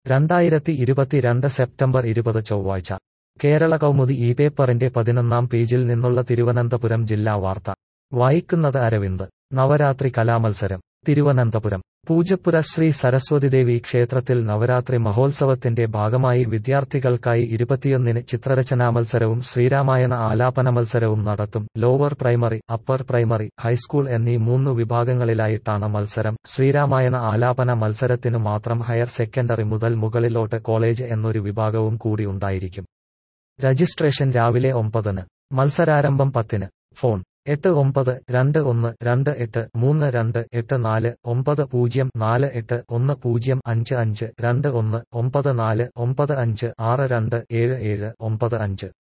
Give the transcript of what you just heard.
രണ്ടായിരത്തി ഇരുപത്തിരണ്ട് സെപ്റ്റംബർ ഇരുപത് ചൊവ്വാഴ്ച കേരള കൗമുദി ഈ പേപ്പറിന്റെ പതിനൊന്നാം പേജിൽ നിന്നുള്ള തിരുവനന്തപുരം ജില്ലാ വാർത്ത വായിക്കുന്നത് അരവിന്ദ് നവരാത്രി കലാമത്സരം തിരുവനന്തപുരം പൂജപ്പുര ശ്രീ സരസ്വതിദേവി ക്ഷേത്രത്തിൽ നവരാത്രി മഹോത്സവത്തിന്റെ ഭാഗമായി വിദ്യാർത്ഥികൾക്കായി ഇരുപത്തിയൊന്നിന് ചിത്രരചനാ മത്സരവും ശ്രീരാമായണ ആലാപന മത്സരവും നടത്തും lower primary upper primary high school എന്നീ മൂന്നു വിഭാഗങ്ങളിലായിട്ടാണ് മത്സരം ശ്രീരാമായണ ആലാപന മത്സരത്തിനു മാത്രം ഹയർ സെക്കൻഡറി മുതൽ മുകളിലോട്ട് കോളേജ് എന്നൊരു വിഭാഗവും കൂടി ഉണ്ടായിരിക്കും രജിസ്ട്രേഷൻ രാവിലെ ഒമ്പതിന് മത്സരാരംഭം പത്തിന് ഫോൺ എട്ട് ഒമ്പത് രണ്ട് ഒന്ന് രണ്ട് എട്ട് മൂന്ന് രണ്ട് എട്ട് നാല് ഒമ്പത് പൂജ്യം നാല് എട്ട് ഒന്ന് പൂജ്യം അഞ്ച് അഞ്ച് രണ്ട് ഒന്ന് ഒമ്പത് നാല് ഒമ്പത് അഞ്ച് ആറ് രണ്ട് ഏഴ് ഏഴ് ഒമ്പത് അഞ്ച്